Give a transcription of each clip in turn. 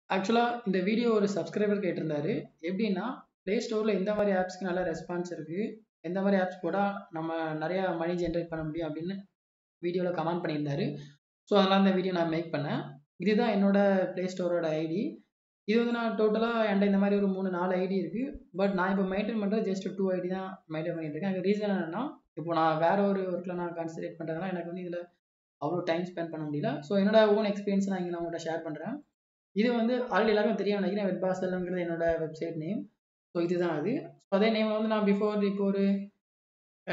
ஆக்சுவலா இந்த வீடியோ ஒரு சப்ஸ்கிரைபர் கேட்டிருந்தாரு. எப்படின்னா, Play Storeல எந்த மாரி ஆப்ஸ்க்கு நல்ல ரெஸ்பான்ஸ் இருக்கு? எந்த மாரி ஆப்ஸ் போட்டா நம்ம நெறைய மணி ஜெனரேட் பண்ண முடியும் அப்படின்னு வீடியோல கமெண்ட் பண்ணியிருந்தாரு. ஸோ, அதனால இந்த வீடியோ நான் மேக் பண்ணேன். இதுதான் என்னோட Play Storeஓட ஐடி. இது வந்து நான் டோட்டலா என்ட்ட இந்த மாரி ஒரு 3, 4 ஐடி இருக்கு. பட் நான் இப்ப மெயின்டெயின் பண்றது ஜஸ்ட் 2 ஐடி தான் மெயின்டெயின் பண்ணிட்டு இருக்கேன். அதுக்கு ரீசன் என்னன்னா, இப்போ நான் வேற ஒரு ஒர்க்ல நான் கான்சன்ட்ரேட் பண்றதுனால எனக்கு வந்து இதுல அவ்வளோ டைம் ஸ்பெண்ட் பண்ண முடியல. ஸோ, என்னோட ஓன் எக்ஸ்பீரியன்ஸ் நான் இங்க நான் உங்கள்ட்ட ஷேர் பண்றேன். இது வந்து ஆல்ரெடி எல்லாருக்கும் தெரியும்னு நெனைக்கிறேன். வெட்பாஸ்டர்ங்கிறது என்னோட வெப்சைட் நேம். ஸோ, இதுதான் அது. ஸோ, அதே நேம்ல வந்து நான் பிஃபோர் இப்போ ஒரு அ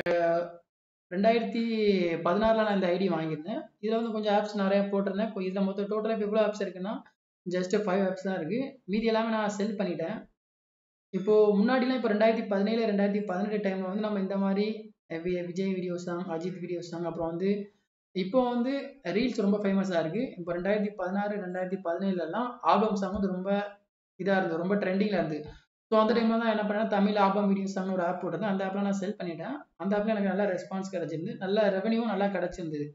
2016ல நான் இந்த ஐடி வாங்கியிருந்தேன். இதுல வந்து கொஞ்சம் ஆப்ஸ் நெறைய போட்டிருந்தேன். இப்போ இதுல மொத்தம் டோட்டலா இப்ப எவ்வளோ ஆப்ஸ் இருக்குன்னா, ஜஸ்ட் 5 ஆப்ஸ் தான் இருக்கு. மீதி எல்லாமே நான் செல் பண்ணிட்டேன். இப்போ முன்னாடிலாம் இப்போ 2017, 2018 டைம்ல வந்து நம்ம இந்த மாரி அ வி Vijay videos song, Ajith videos song அப்புறம் வந்து இப்போ வந்து ரீல்ஸ் ரொம்ப ஃபேமஸா இருக்கு. இப்போ 2016, 2017லலாம் ஆல்பம் சாங் வந்து ரொம்ப இதா இருந்தது. ரொம்ப ட்ரெண்டிங்ல இருந்தது. ஸோ, அந்த டைம்ல தான் என்ன பண்ணேன், தமிழ் ஆல்பம் வீடியோ சாங்னு ஒரு ஆப் போட்டிருந்தேன். அந்த ஆப்ல நான் செல் பண்ணிட்டேன். அந்த ஆப்ல எனக்கு நல்ல ரெஸ்பான்ஸ் கிடைச்சிருந்தது. நல்ல ரெவென்யூவும் நல்லா கிடைச்சிருந்தது.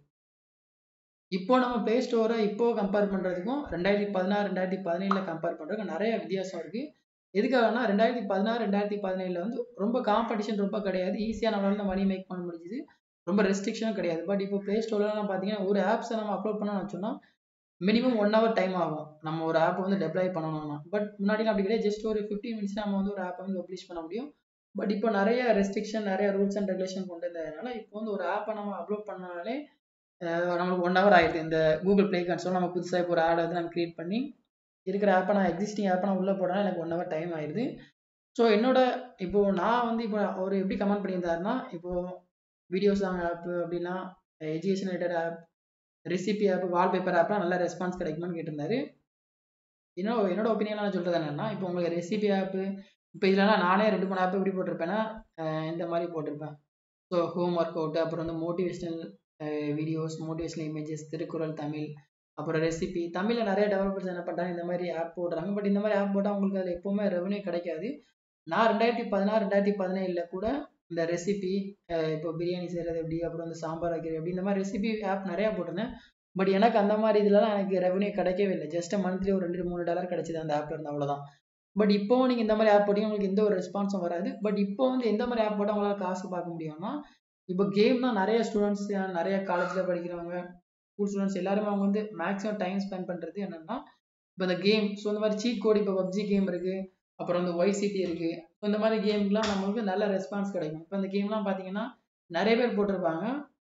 இப்போ நம்ம Play Storeஅ இப்போ கம்பேர் பண்றதுக்கும் 2016, 2017ல கம்பேர் பண்றதுக்கும் நெறைய வித்தியாசம் இருக்கு. எதுக்காகன்னா 2016, 2017ல வந்து ரொம்ப காம்படிஷன் ரொம்ப கிடையாது. ஈஸியா நம்மளால மணி மேக் பண்ண முடிஞ்சுது. ரொம்ப ரெஸ்ட்ரிக்ஷனும் கிடையாது. பட் இப்போ Play Storeலலாம் பார்த்தீங்கன்னா, ஒரு ஆப்ஸ நம்ம அப்லோட் பண்ணணும்னு வச்சோம்னா, மினிமம் 1 ஹவர் டைம் ஆகும். நம்ம ஒரு ஆப் வந்து டெப்ளாய் பண்ணணும்னா. பட் முன்னாடிலாம் அப்படி கிடையாது. ஜஸ்ட் ஒரு 15 மினிட்ஸ்ல நம்ம வந்து ஒரு ஆப்ப வந்து பப்ளிஷ் பண்ண முடியும். பட் இப்போ நெறைய ரெஸ்ட்ரிக்ஷன், நெறைய ரூல்ஸ் அண்ட் ரெகுலேஷன் கொண்டு வந்ததுனால, இப்போ வந்து ஒரு ஆப்ப நம்ம அப்லோட் பண்ணாலே அ நம்மளுக்கு 1 ஹவர் ஆயிடுது. இந்த Google Play Console நம்ம புதுசா இப்போ ஒரு ஆட் வந்து நம்ம கிரியேட் பண்ணி, இருக்கிற ஆப்ப நான் எக்ஸிஸ்டிங் ஆப்ப நான் உள்ள போட்டா எனக்கு 1 ஹவர் டைம் ஆயிடுது. ஸோ, என்னோட இப்போ நான் வந்து இப்போ அவரு எப்படி கமெண்ட் பண்ணியிருந்தாருன்னா, இப்போ வீடியோ சாங் ஆப் அப்படின்னா education related app, recipe app, wallpaper ஆப்லாம் நல்ல ரெஸ்பான்ஸ் கிடைக்குமான்னு கேட்டிருந்தாரு. என்னோ என்னோட ஒப்பீனியன்ல நான் சொல்றது என்னன்னா, இப்போ உங்களுக்கு ரெசிபி ஆப் இப்போ இதுலலாம் நானே 2, 3 ஆப் எப்படி போட்டிருப்பேன்னா, அ இந்த மாரி போட்டிருப்பேன். ஸோ, ஹோம் ஒர்க் அவுட் அப்புறம் வந்து மோட்டிவேஷனல் அ videos, motivational images, Thirukkural Tamil, அப்புறம் ரெசிபி. தமிழ்ல நெறைய டெவலப்பர்ஸ் என்ன பண்றாங்க, இந்த மாரி ஆப் போடுறாங்க. பட் இந்த மாரி ஆப் போட்டா உங்களுக்கு அதுல எப்பவுமே ரெவென்யூ கிடைக்காது. நான் 2016, 2017ல கூட இந்த ரெசிபி அ இப்போ பிரியாணி செய்றது எப்படி, அப்புறம் வந்து சாம்பார் வைக்கிறது எப்படி, இந்த மாரி ரெசிபி ஆப் நெறைய போட்டிருந்தேன். பட் எனக்கு அந்த மாரி இதுலலாம் எனக்கு ரெவென்யூ கிடைக்கவே இல்ல. ஜஸ்ட் மந்த்லி ஒரு 2, 3 டாலர் கிடைச்சது அந்த ஆப்ல இருந்து அவ்வளோதான். பட் இப்பவும் நீங்க இந்த மாரி ஆப் போட்டீங்கன்னா, உங்களுக்கு எந்த ஒரு ரெஸ்பான்ஸும் வராது. பட் இப்போ வந்து எந்த மாரி ஆப் போட்டா உங்களால காசு பார்க்க முடியும்னா, இப்போ கேம் தான் நெறைய ஸ்டூடண்ட்ஸ் நெறைய காலேஜ்ல படிக்கிறவங்க, ஸ்கூல் ஸ்டூடண்ட்ஸ் எல்லாருமே அவங்க வந்து மேக்ஸிமம் டைம் ஸ்பெண்ட் பண்றது என்னன்னா, இப்போ இந்த கேம் ஸோ, இந்த மாரி சீட் கோட் இப்போ PUBG கேம் இருக்கு. அப்புறம் வந்து YCT இருக்கு. ஸோ, இந்த மாரி கேம்க்குலாம் நம்மளுக்கு நல்ல ரெஸ்பான்ஸ் கிடைக்கும். இப்போ இந்த கேம்லாம் பார்த்தீங்கன்னா, நெறைய பேர் போட்டிருப்பாங்க.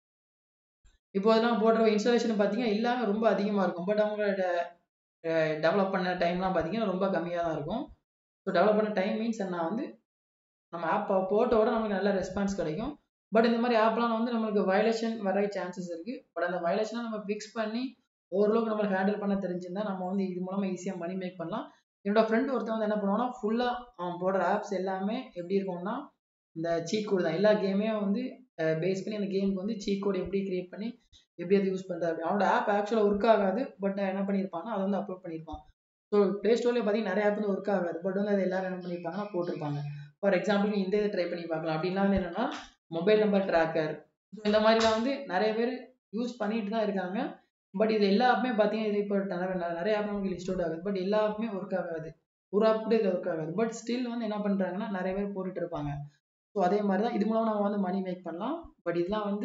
இப்போ அதெல்லாம் போடுற இன்ஸ்டாலேஷன் பார்த்தீங்கன்னா, எல்லாமே ரொம்ப அதிகமா இருக்கும். பட் அவங்களோட அ டெவலப் பண்ண டைம்லாம் பார்த்தீங்கன்னா, ரொம்ப கம்மியா தான் இருக்கும். ஸோ, டெவலப் பண்ண டைம் மீன்ஸ் என்ன வந்து, நம்ம ஆப் போட்ட உடனே நமக்கு நல்ல ரெஸ்பான்ஸ் கிடைக்கும். பட் இந்த மாரி ஆப்லாம் வந்து நம்மளுக்கு வயலேஷன் வர சான்சஸ் இருக்கு. பட் அந்த வயலேஷன நம்ம ஃபிக்ஸ் பண்ணி ஓரளவுக்கு நம்மளுக்கு ஹேண்டில் பண்ண தெரிஞ்சிருந்தா, நம்ம வந்து இது மூலமா ஈஸியா மணி மேக் பண்ணலாம். என்னோட ஃப்ரெண்ட் ஒருத்தன் வந்து என்ன பண்ணுவான்னா, ஃபுல்லா அவன் போடுற ஆப்ஸ் எல்லாமே எப்படி இருக்கும்னா, இந்த சீட் கோட் தான். எல்லா கேமையும் வந்து அ பேஸ் பண்ணி அந்த கேம்க்கு வந்து சீட் கோட் எப்படி கிரியேட் பண்ணி, எப்படி அத யூஸ் பண்றது அவனோட ஆப் ஆக்சுவலா ஒர்க் ஆகாது. பட் என்ன பண்ணியிருப்பான்னா, அத வந்து அப்லோட் பண்ணியிருப்பான். ஸோ, Play Storeலயே பார்த்தீங்கன்னா, நெறைய ஆப் வந்து ஒர்க் ஆகாது. பட் வந்து அத எல்லாரும் என்ன பண்ணியிருப்பாங்கன்னா, போட்டிருப்பாங்க. ஃபார் எக்ஸாம்பிள் நீங்க இந்த இத ட்ரை பண்ணி பார்க்கலாம். அப்படின்னா வந்து என்னன்னா, மொபைல் நம்பர் ட்ராக்கர் இந்த மாரிலாம் வந்து நெறைய பேர் யூஸ் பண்ணிட்டு தான் இருக்காங்க. பட் இது எல்லா ஆப்புமே பார்த்தீங்கன்னா, இது இப்போ நெ நெறைய ஆப் நமக்கு லிஸ்ட் அவுட் ஆகுது. பட் எல்லா ஆப்புமே ஒர்க் ஆகாது. ஒரு ஆப் கூட இதுல ஒர்க் ஆகாது. பட் ஸ்டில் வந்து என்ன பண்றாங்கன்னா, நெறைய பேர் போட்டுட்டு இருப்பாங்க. ஸோ, அதே மாரி தான் இது மூலமா நம்ம வந்து மணி மேக் பண்ணலாம். பட் இதெல்லாம் வந்து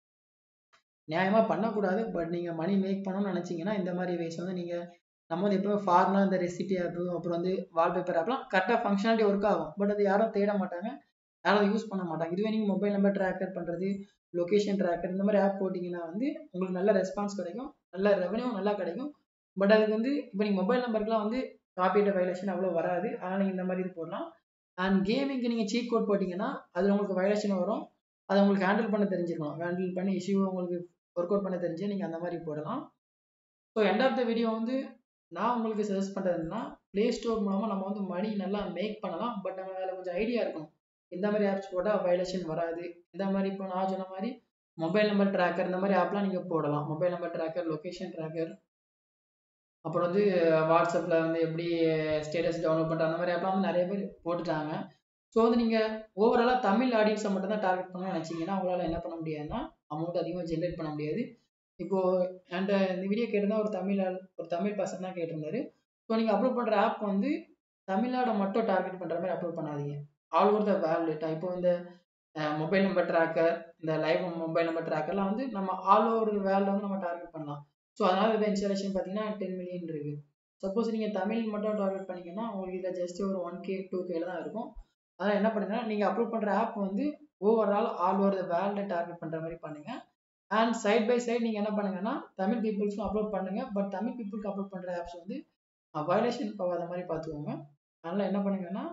நியாயமா பண்ணக்கூடாது. பட் நீங்க மணி மேக் பண்ணணும்னு நெனைச்சீங்கன்னா, இந்த மாரி வேஸ் வந்து நீங்க நம்ம வந்து எப்பவுமே ஃபார்மலா இந்த ரெசிபி ஆப், அப்புறம் வந்து வால்பேப்பர் ஆப்லாம் கரெக்ட்டா ஃபங்ஷனாலிட்டி ஒர்க் ஆகும். பட் அது யாரும் தேட மாட்டாங்க. யாரும் அத யூஸ் பண்ண மாட்டாங்க. இதுவே நீங்க மொபைல் நம்பர் ட்ராக்கர் பண்றது, லொகேஷன் ட்ராக்கர் இந்த மாரி ஆப் போட்டீங்கன்னா வந்து, உங்களுக்கு நல்ல ரெஸ்பான்ஸ் கிடைக்கும். நல்ல ரெவென்யூ நல்லா கிடைக்கும். பட் அதுக்கு வந்து இப்போ நீங்க மொபைல் நம்பருக்குலாம் வந்து காப்பிரைட் வயலேஷன் அவ்வளோ வராது. அதனால நீங்க இந்த மாரி இது போடலாம். அண்ட் கேமிங்க்கு நீங்க சீட் கோட் போட்டீங்கன்னா, அதுல உங்களுக்கு வயலேஷன் வரும். அத உங்களுக்கு ஹேண்டில் பண்ண தெரிஞ்சிருக்கணும். ஹேண்டில் பண்ணி இஷ்யூ உங்களுக்கு ஒர்க் அவுட் பண்ண தெரிஞ்சா நீங்க அந்த மாரி போடலாம். So, end of the video வந்து நான் உங்களுக்கு சஜெஸ்ட் பண்றது என்னன்னா, Play Store மூலமா நம்ம வந்து மணி நல்லா மேக் பண்ணலாம். பட் நம்ம அதுல கொஞ்சம் ஐடியா இருக்கணும். எந்த மாரி ஆப்ஸ் போட்டா வயலேஷன் வராது. இந்த மாரி இப்போ நான் சொன்ன மாரி மொபைல் நம்பர் ட்ராக்கர் இந்த மாரி ஆப்லாம் நீங்க போடலாம். Mobile number tracker, location tracker அப்புறம் வந்து WhatsAppல வந்து எப்படி ஸ்டேட்டஸ் டவுன்லோட் பண்றது அந்த மாரி ஆப்லாம் வந்து நெறைய பேர் போட்டுட்டாங்க. ஸோ, வந்து நீங்க ஓவராலா தமிழ் ஆடியன்ஸ மட்டும் தான் டார்கெட் பண்ணணும்னு நெனைச்சீங்கன்னா, உங்களால என்ன பண்ண முடியாதுன்னா, அமௌண்ட் அதிகமா ஜெனரேட் பண்ண முடியாது. இப்போ என்ட்ட இந்த வீடியோ கேட்டிருந்தா ஒரு தமிழ் ஆள் ஒரு தமிழ் பர்சன் தான் கேட்டிருந்தாரு. ஸோ நீங்கள் அப்லோட் பண்ணுற ஆப் வந்து தமிழ்நாடை மட்டும் டார்கெட் பண்ணுற மாதிரி அப்லோட் பண்ணாதீங்க ஆல் ஓவர் த வேர்ல்டு இப்போ இந்த மொபைல் நம்பர் ட்ராக்கர் இந்த லைவ் மொபைல் நம்பர் ட்ராக்கர்லாம் வந்து நம்ம ஆல் ஓவர் வேர்ல்டு வந்து நம்ம டார்கெட் பண்ணலாம் ஸோ அதனால் இதில் இன்ஸ்டாலேஷன் பார்த்தீங்கன்னா டென் மில்லியன் இருக்குது சப்போஸ் நீங்கள் தமிழ் மட்டும் டார்கெட் பண்ணீங்கன்னா உங்களுக்கு இதில் ஜஸ்ட் ஒரு ஒன் கே டூ கேல தான் இருக்கும் அதனால் என்ன பண்ணுங்கன்னா நீங்கள் அப்லோட் பண்ணுற ஆப் வந்து ஓவரால் ஆல் ஓவர் த வேர்ல்டை டார்கெட் பண்ணுற மாதிரி பண்ணுங்கள் அண்ட் சைட் பை சைட் நீங்கள் என்ன பண்ணுங்கன்னா தமிழ் பீப்புள்ஸ்க்கும் அப்லோட் பண்ணுங்கள் பட் தமிழ் பீப்புளுக்கு அப்லோட் பண்ணுற ஆப்ஸ் வந்து வயலேஷன் போகாத மாதிரி பார்த்துக்கோங்க அதனால் என்ன பண்ணுங்கன்னா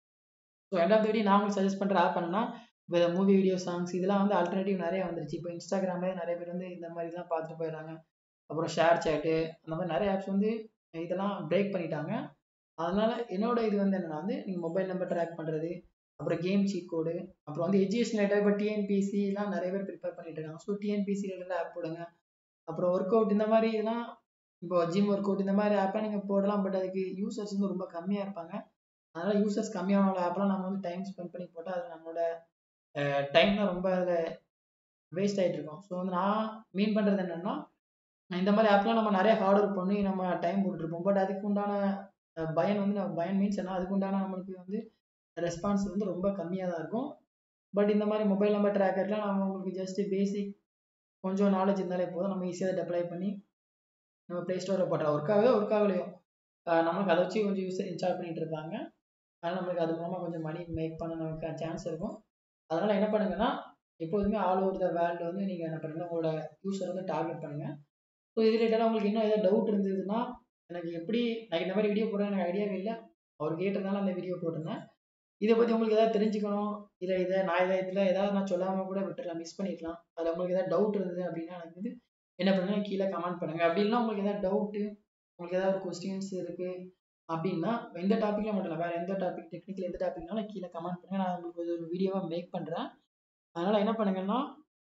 so end of the video நான் உங்களுக்கு சஜஸ்ட் பண்ணுற ஆப் என்னன்னா மூவி வீடியோ சாங்ஸ் இதெல்லாம் வந்து ஆல்டர்னேட்டிவ் நிறைய வந்துருச்சு இப்போ இன்ஸ்டாகிராம்லேயே நிறைய பேர் வந்து இந்த மாதிரி தான் பார்த்துட்டு போயிடுறாங்க அப்புறம் ஷேர் சேட்டு அந்த மாதிரி நிறைய ஆப்ஸ் வந்து இதெல்லாம் பிரேக் பண்ணிட்டாங்க அதனால என்னோட இது வந்து என்னன்னா வந்து நீங்கள் மொபைல் நம்பர் ட்ராக் பண்ணுறது அப்புறம் கேம் சீட் கோடு அப்புறம் வந்து எஜுகேஷன் ரிலேட்டட் இப்போ டிஎன்பிசிலாம் நிறைய பேர் ப்ரிப்பேர் பண்ணிட்டு இருக்காங்க ஸோ டிஎன்பிசி ரிலேட்டட் ஆப் போடுங்க அப்புறம் ஒர்க் அவுட் இந்த மாதிரி இதெல்லாம் இப்போ ஜிம் ஒர்க் அவுட் இந்த மாதிரி ஆப்லாம் நீங்கள் போடலாம் பட் அதுக்கு யூசர்ஸ் வந்து ரொம்ப கம்மியாக இருப்பாங்க அதனால யூசர்ஸ் கம்மியான ஆப்லாம் நம்ம வந்து டைம் ஸ்பெண்ட் பண்ணி போட்டால் அது நம்மளோட டைம் தான் ரொம்ப அதில் வேஸ்ட் ஆகிட்டு இருக்கும் ஸோ வந்து நான் மீன் பண்ணுறது என்னென்னா இந்த மாதிரி ஆப்லாம் நம்ம நிறைய ஹார்ட் ஒர்க் பண்ணி நம்ம டைம் போட்டுருப்போம் பட் அதுக்கு உண்டான பயன் வந்து நம்ம பயன் மீன்ஸ் என்ன அதுக்கு உண்டான நம்மளுக்கு வந்து ரெஸ்பான்ஸ் வந்து ரொம்ப கம்மியாக தான் இருக்கும் பட் இந்த மாதிரி மொபைல் நம்பர் ட்ராக்கர்லாம் நம்ம உங்களுக்கு ஜஸ்ட் பேசிக் கொஞ்சம் நாலேஜ் இருந்தாலே போதும் நம்ம ஈஸியாக டெப்ளை பண்ணி நம்ம ப்ளே ஸ்டோரில் போட்டுறோம் ஒர்க் ஆகவே ஒர்க் ஆகலையோ நம்மளுக்கு அதை வச்சு கொஞ்சம் யூஸர் இன்ஸ்டால் பண்ணிட்டு இருப்பாங்க அதனால் நம்மளுக்கு அது மூலமாக கொஞ்சம் மணி மேக் பண்ண நமக்கு சான்ஸ் இருக்கும் அதனால் என்ன பண்ணுங்கன்னா எப்போதுமே ஆல் ஓவர் த வேர்ல்டு வந்து நீங்கள் என்ன பண்ணுங்கள் உங்களோட யூஸர் வந்து டார்கெட் பண்ணுங்கள் ஸோ இது ரிலேட்டடாக உங்களுக்கு இன்னும் ஏதாவது டவுட் இருந்ததுன்னா எனக்கு எப்படி நான் இந்த மாதிரி வீடியோ போடுறேன் எனக்கு ஐடியாவே இல்லை அவர் கேட்டதுனால அந்த வீடியோ போட்டிருந்தேன் இதை பற்றி உங்களுக்கு எதாவது தெரிஞ்சுக்கணும் இல்லை இதை நான் இதை இதில் ஏதாவது நான் சொல்லாமல் கூட விட்டுறலாம் மிஸ் பண்ணிக்கலாம் அதில் உங்களுக்கு ஏதாவது டவுட் இருந்தது அப்படின்னா எனக்கு வந்து என்ன பண்ணுங்க கீழே கமெண்ட் பண்ணுங்கள் அப்படி இல்லைனா உங்களுக்கு ஏதாவது டவுட்டு உங்களுக்கு ஏதாவது ஒரு கொஸ்டின்ஸ் இருக்குது அப்படின்னா எந்த டாப்பிக்கில் மட்டும் இல்லை வேறு எந்த டாபிக் டெக்னிக்கல் எந்த டாப்பிக்னாலும் கீழே கமெண்ட் பண்ணுங்கள் நான் உங்களுக்கு ஒரு வீடியோவாக மேக் பண்ணுறேன் அதனால் என்ன பண்ணுங்கன்னா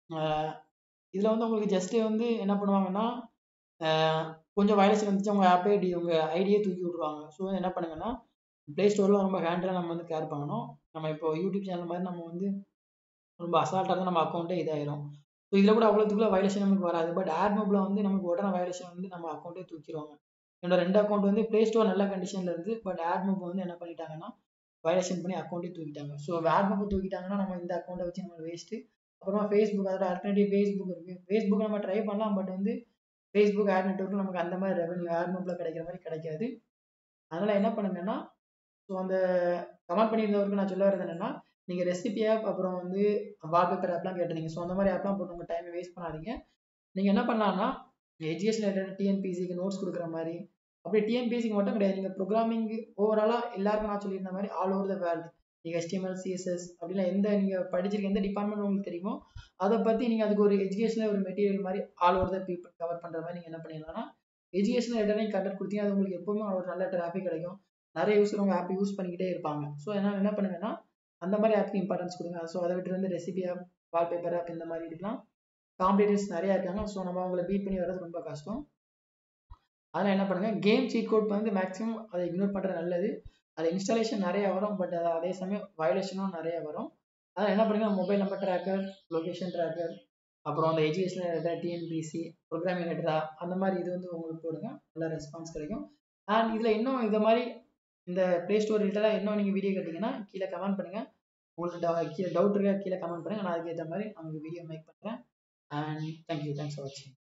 இதில் வந்து உங்களுக்கு ஜஸ்ட்டு வந்து என்ன பண்ணுவாங்கன்னா கொஞ்சம் வயலேஷன் வந்துச்சு உங்கள் ஆப்பே டி உங்கள் ஐடியே தூக்கி விட்ருவாங்க ஸோ என்ன பண்ணுங்கன்னா ப்ளே ஸ்டோரில் ரொம்ப ஹேண்டில் நம்ம வந்து கேர் பண்ணணும் நம்ம இப்போ யூடியூப் சேனல் மாதிரி நம்ம வந்து ரொம்ப அசால்ட்டாக தான் நம்ம அக்கௌண்ட்டே இதாயிரும் ஸோ இதில் கூட அவ்வளோத்துக்குள்ள வயலேஷன் நமக்கு வராது பட் ஆட் மோபில் வந்து நமக்கு உடனே வயலேஷன் வந்து நம்ம அக்கௌண்ட்டே தூக்கிடுவாங்க என்னோட ரெண்டு அக்கௌண்ட் வந்து ப்ளே ஸ்டோர் நல்ல கண்டிஷனில் இருக்குது பட் ஆட் மோப் வந்து என்ன பண்ணிட்டாங்கன்னா வயலேஷன் பண்ணி அக்கௌண்ட்டே தூக்கிட்டாங்க ஸோ ஆட் மோப் தூக்கிட்டாங்கன்னா நம்ம இந்த அக்கௌண்ட்டை வச்சு நம்ம வேஸ்ட்டு அப்புறமா ஃபேஸ்புக் அதோட ஆல்டர்னேட்டிவ் ஃபேஸ்புக் இருக்குது ஃபேஸ்புக் நம்ம ட்ரை பண்ணலாம் பட் வந்து ஃபேஸ்புக் ஆட் நெட்ஒர்க்கில் நமக்கு அந்த மாதிரி ரெவன்யூ ஆட் மோப்பில் கிடைக்கிற மாதிரி கிடைக்காது அதனால் என்ன பண்ணுங்கன்னா ஸோ அந்த கமெண்ட் பண்ணியிருந்தவருக்கு நான் சொல்ல வரது என்னென்னா நீங்கள் ரெசிபி ஆப் அப்புறம் வந்து வால்பேப்பர் ஆப்லாம் கேட்டிருந்தீங்க ஸோ அந்த மாதிரி ஆப்லாம் போட்டு உங்கள் டைமை வேஸ்ட் பண்ணாதீங்க நீங்கள் என்ன பண்ணலாம்னா எஜுகேஷன் ரிலேட்டட் டிஎன்பிசிக்கு நோட்ஸ் கொடுக்குற மாதிரி அப்படி டிஎன்பிசிக்கு மட்டும் கிடையாது நீங்கள் ப்ரோக்ராமிங் ஓவராலாக எல்லாருக்கும் நான் சொல்லியிருந்த மாதிரி ஆல் ஓவர் த வேர்ல்டு நீங்கள் HTML சிஎஸ்எஸ் அப்படிலாம் எந்த நீங்கள் படிச்சிருக்க எந்த டிபார்ட்மெண்ட் உங்களுக்கு தெரியுமோ அதை பற்றி நீங்கள் அதுக்கு ஒரு எஜுகேஷனில் ஒரு மெட்டீரியல் மாதிரி all over the people cover பண்ணுற மாதிரி நீங்கள் என்ன பண்ணிடலாம்னா எஜுகேஷன் ரிலேட்டட் கண்டென்ட் கொடுத்தீங்க அது உங்களுக்கு எப்போவுமே ஒரு நல்ல டிராஃபிக் கிடைக்கும் நிறைய யூஸர் உங்கள் ஆப் யூஸ் பண்ணிக்கிட்டே இருப்பாங்க ஸோ என்ன என்ன பண்ணுங்கன்னா அந்த மாதிரி ஆப்க்கு இம்பார்ட்டன்ஸ் கொடுங்க ஸோ அதை விட்டு வந்து ரெசிபி ஆப் வால்பேப்பர் ஆப் இந்த மாதிரி இதுக்கெலாம் காம்படிட்டர்ஸ் நிறையா இருக்காங்க ஸோ நம்ம அவங்கள பீட் பண்ணி வர்றது ரொம்ப கஷ்டம் அதனால் என்ன பண்ணுங்கள் கேம் சீட் கோட் வந்து மேக்ஸிமம் அதை இக்னோர் பண்ணுறது நல்லது அது இன்ஸ்டாலேஷன் நிறையா வரும் பட் அது அதே சமயம் வயலேஷனும் நிறையா வரும் அதனால் என்ன பண்ணுங்கள் mobile number tracker location tracker அப்புறம் அந்த எஜுகேஷன் ரிலேட்டட் டிஎன்பிசி ப்ரோக்ராமிங் ரிலேட்டடாக அந்த மாதிரி இது வந்து உங்களுக்கு போடுங்க நல்ல ரெஸ்பான்ஸ் கிடைக்கும் அண்ட் இதில் இன்னும் இந்த மாதிரி இந்த ப்ளே ஸ்டோர் ரிலேட்டடாக இன்னும் நீங்கள் வீடியோ கேட்டிங்கன்னா கீழே கமெண்ட் பண்ணுங்கள் உங்களுக்கு கீழே டவுட் இருக்கா கீழே கமெண்ட் பண்ணுங்கள் நான் அதுக்கேற்ற மாதிரி உங்களுக்கு வீடியோ மேக் பண்ணுறேன் அண்ட் தேங்க்யூ தேங்க்ஸ் ஃபார் வாட்சிங்